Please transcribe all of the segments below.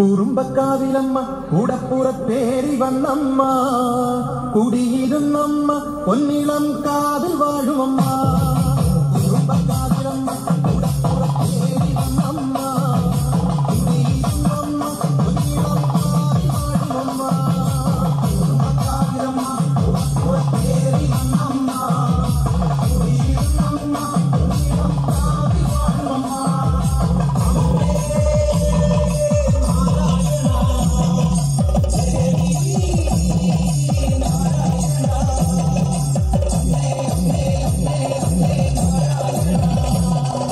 കുറുമ്പക്കാവിലമ്മ കൂടപ്പുറത്തേറി വന്നമ്മ കുടിയിരുന്നമ്മ പൊന്നിളം കാവിൽ വാഴുമമ്മ കുറുമ്പക്കാവിലമ്മ കൂടപ്പുറത്തേറി വന്നമ്മ കുടിയിരുന്നമ്മ പൊന്നിളം കാവിൽ വാഴുമമ്മ കുറുമ്പക്കാവിലമ്മ കൂടപ്പുറത്തേറി വന്നമ്മ കുടിയിരുന്നമ്മ പൊന്നിളം കാവിൽ വാഴുമമ്മ ും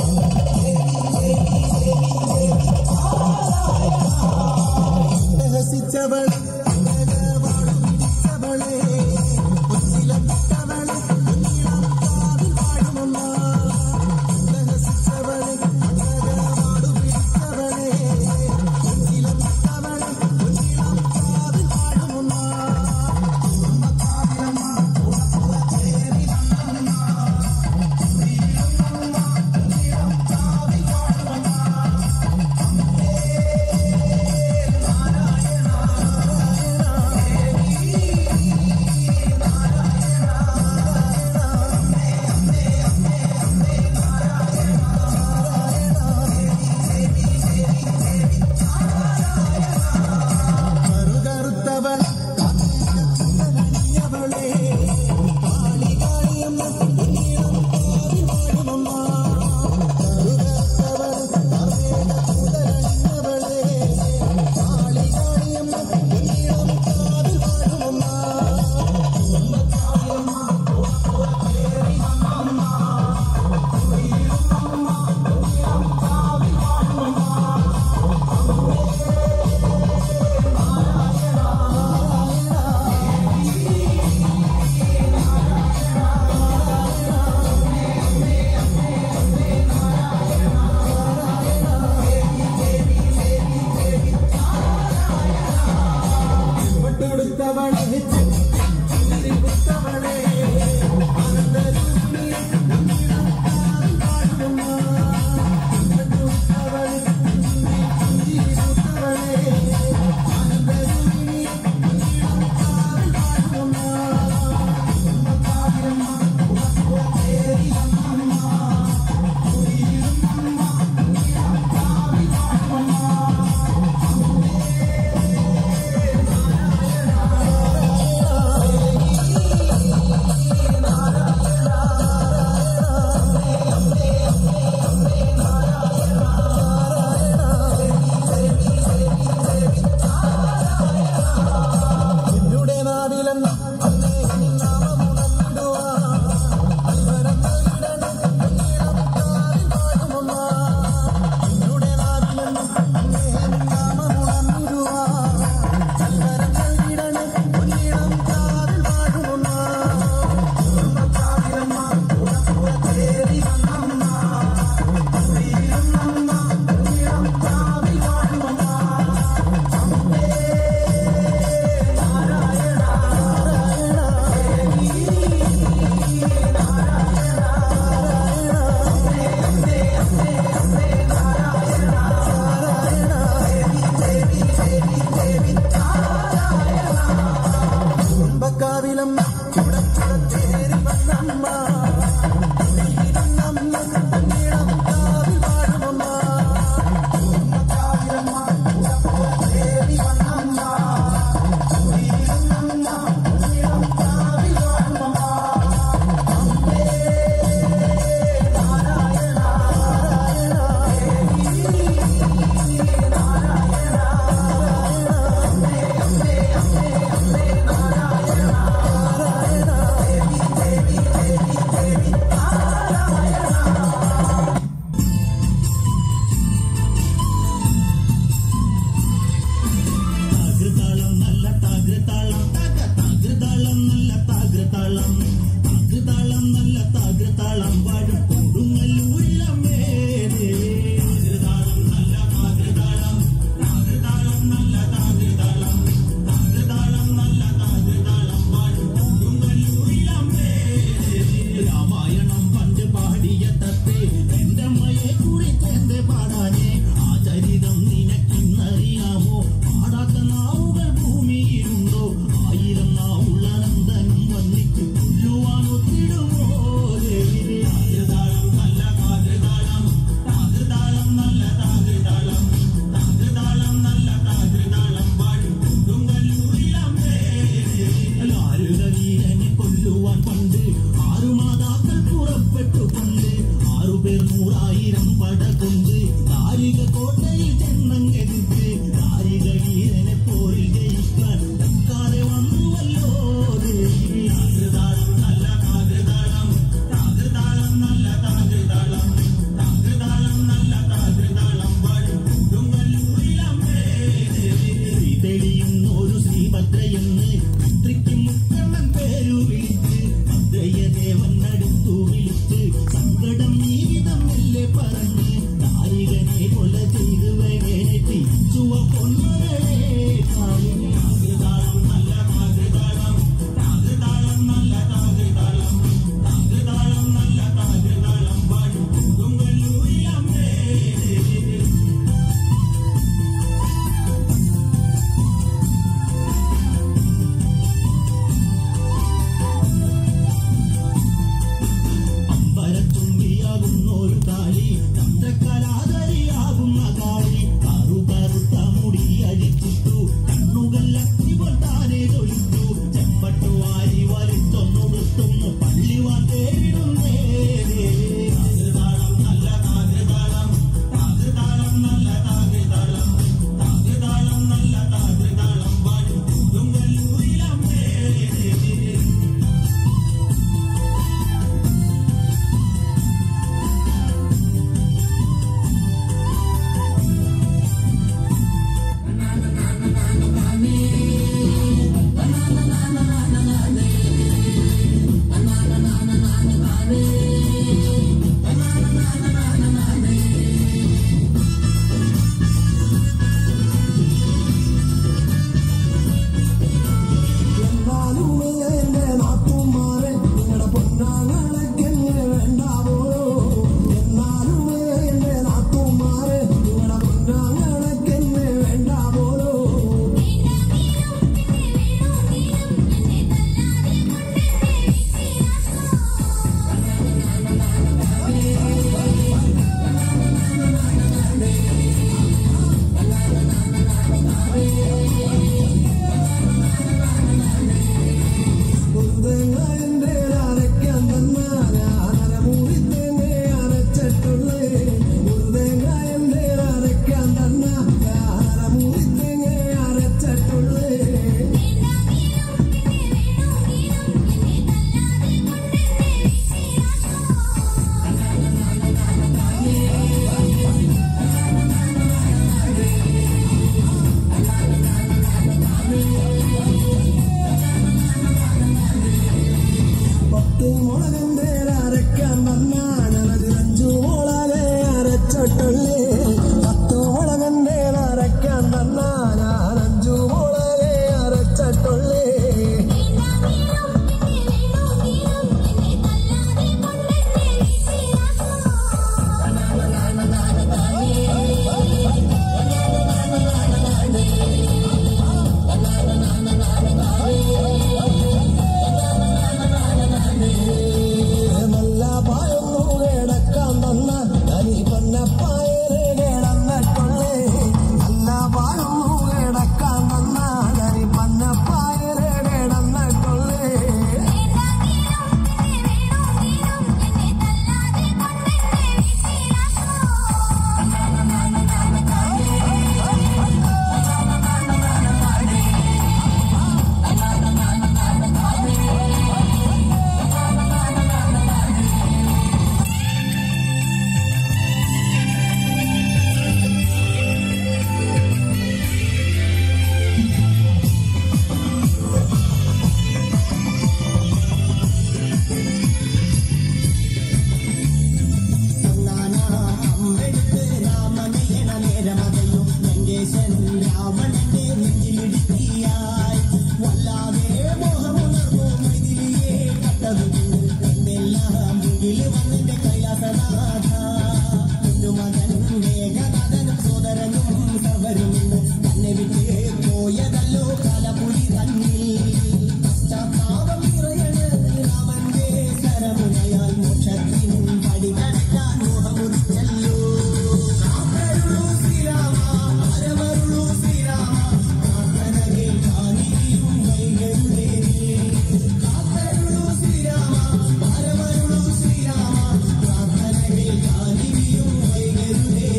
ഗണേശൻ രാവണന്റെ നെഞ്ചിലിടുക്കിയായി വല്ലാതെ മോഹമുണർന്നു മൈഥിലിയെ കട്ടതുകൊണ്ട് എന്തെല്ലാം മുകിൽ വന്നെന്റെ കൈലാസനാഥ കുഞ്ഞുമകൻ മേഘനാഥനും സോദരനും സർവരും ഇന്ന് തന്നെ വിട്ട് പോയതല്ലോ കാലപുരി തന്നിൽ പശ്ചാത്താപം നിറയണ് രാമന്റെ ശരമുനയാൽ മോക്ഷത്തിൻ പടി കടക്കാൻ മോഹമുറിച്ചല്ലോ കാത്തരുളൂ ശ്രീരാമ പരമരുളൂ ശ്രീരാമ പ്രാർത്ഥന കേൾക്കാനിരിയും കൈകളുടെ കാത്തരുളൂ ശ്രീരാമ പരമരുളൂ ശ്രീരാമ പ്രാർത്ഥന കേൾക്കാനിരിയും കൈകളുടെ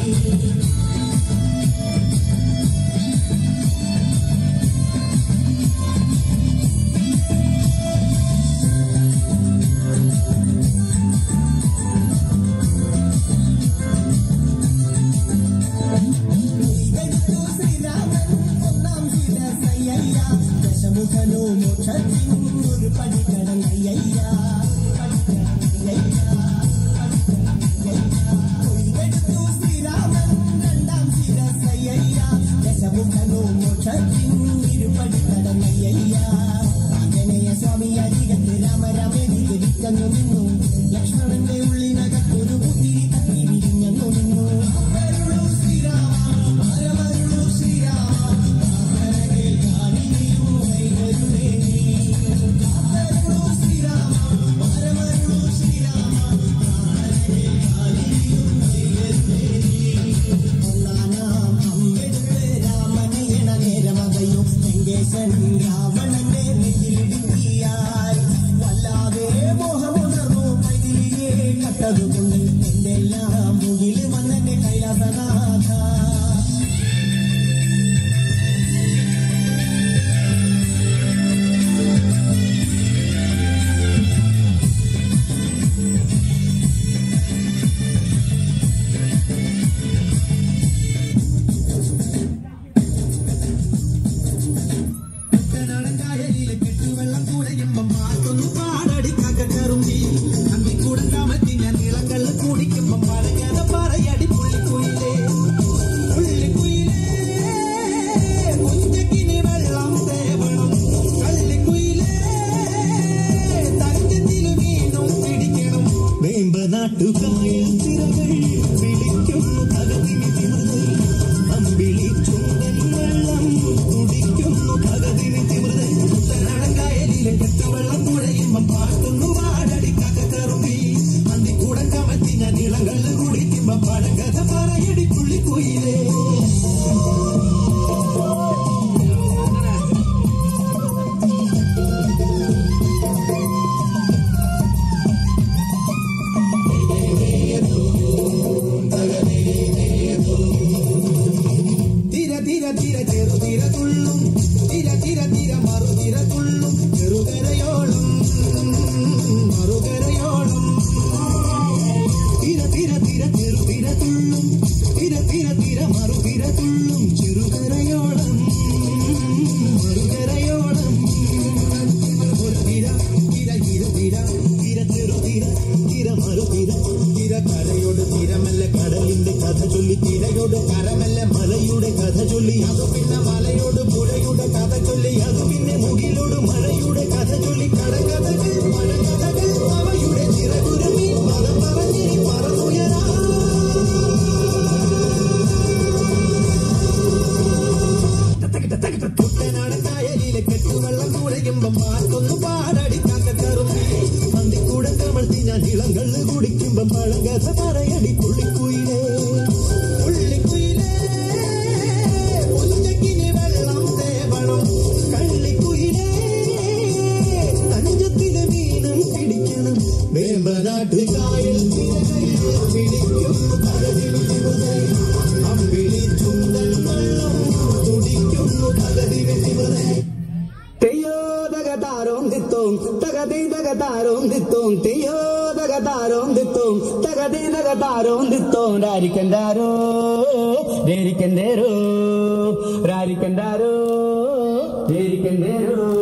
ഇതെടുത്തു ശ്രീരാമൻ ഒന്നാം ശിരസയ്യ ദശമുഖനോ മോക്ഷത്തിൻ ഒരു പടി കടങ്ങയ്യ ഇതെടുത്തു ശ്രീരാമൻ രണ്ടാം ശിരസയ്യ ദശമുഖനോ മോക്ഷത്തിൻ ഇരുപടി കടങ്ങയ്യ ആഞ്ജനേയ സ്വാമി അരികത്ത് രാമരാമേരി തിരിക്കഞ്ഞു നിന്നു ലക്ഷ്മണന്റെ ഉള്ളിനകത്തൊരു പുത്തിരി തട്ടി വിരിഞ്ഞു നിന്നു അരുളൂ ശ്രീരാമ പരമരുളൂ ശ്രീരാമ പ്രാർത്ഥന കേൾക്കാനിരിയും കൈകളുടെ അരുളൂ ശ്രീരാമ പരമരുളൂ ശ്രീരാമ പ്രാർത്ഥന കേൾക്കാനിരിയും കൈകളുടെ ഒന്നാനാം അമ്പെടുത്ത് രാമനയണ നേരമകയും വെങ്കേശൻ രാവണന്റെ നെഞ്ചിലിടുക്കിയായി വല്ലാതെ മോഹമുണർന്നു മൈഥിലിയെ കട്ടതുകൊണ്ട് എന്തെല്ലാം മുകിൽ വന്നെന്റെ കൈലാസനാഥ കുട്ടനാടൻകായലിലെ കെട്ടുവെള്ളം കൂടയുമ്പം പാട്ടൊന്നു പാടടി കക്കറുമ്പി അമ്പിക്കൂടൻ കാമത്തി ഞാൻ നീളങ്ങൾ കുടിക്കുമ്പം പഴകഥ പറയടി പുള്ളിക്കുയിലേ പുള്ളിക്കുയിലേ മുഞ്ചക്കിന് വെള്ളം തേവണം കള്ളിക്കുയിലേ തഞ്ചത്തില് വീണ്ടും പിടിക്കണം വേമ്പനാട്ടുകായൽ തിരകൾ വിളിക്കുന്നു തകതിന് തിമിർന്ന് അമ്പിളി ചുണ്ടൻ വെള്ളം കുടിക്കുന്നു തകതിന് തിമിർന്ന് കുട്ടനാടൻകായലിലെ കെട്ടുവെള്ളം കുഴയുമ്പം പാട്ടുന്നു പാടടി കക്കറുമ്പി അന്തിക്കൂടൻ കമത്തി ഞാൻ ഇളങ്ങൾ കുടിക്കുമ്പം പഴങ്കഥ പറയടി പുള്ളിക്കുയിലേ തിര തിര തിര ചെറുതിര തുള്ളും തിര തിര തിര മറുതിര തുള്ളും ചെറുകരയോളം മറുകരയോളം തിര തിര തിര ചെറുതിര തുള്ളും തിര തിര തിര മറുതിര തുള്ളും ചെറുകരയോളം മറുകരയോളം ഒരു തിര തിര തിര തിര തിര ചെറുതിര തിര മറുതിര തിര കരയോട് തിരമല്ല കടലിന്റെ കഥ ചൊല്ലി തിരയോട് കരമല്ല മലയുടെ കഥ ചൊല്ലി അതു പിന്നെ മലയോട് പുഴയുടെ കഥ ചൊല്ലി അതു പിന്നെ മുകിലോട് മഴയുടെ കഥ ചൊല്ലി കടകഥകൾ മഴകഥകൾ അവയുടെ ചിറകുരമി പദം പറഞ്ഞിരി പറന്നുയരാ കുട്ടനാടൻ കായലിലെ കെട്ടുവെള്ളം കൂടയുമ്പം പാട്ടൊന്നു പാടടി കാക്കറുമ്പി പന്തിക്കൂടെ കമഴ്ത്തി ഞാൻ ഇളങ്കള്ള് കുടിക്കുമ്പം പഴങ്കഥ പറയടി പുള്ളിക്കുയിലേ പുള്ളിക്കുയിലേ പുഞ്ചക്കിന് വെള്ളം തേവണം കള്ളിക്കുയിലേ തഞ്ചത്തിലെ മീനും പിടിക്കണം വേമ്പനാട്ട് കായൽ തിരകളിൽ പിടിക്കുന്നു കടലിൽ തിരുതൈ അമ്പിളി ചുണ്ടൻ വെള്ളം തുടിക്കുന്നു കടലിൽ തിരുതൈ തെയ്യോ തകതാരോം ദിത്തോം തകതീ തകതാരോം ദിത്തോം തെയ്യോ തകതാരോം ദിത്തോം തകതീ തകതാരോം ദിത്തോം രാരിക്കണ്ടാരോ രേരിക്കണ്ടേരോ രാരിക്കണ്ടാരോ രേരിക്കണ്ടേരോ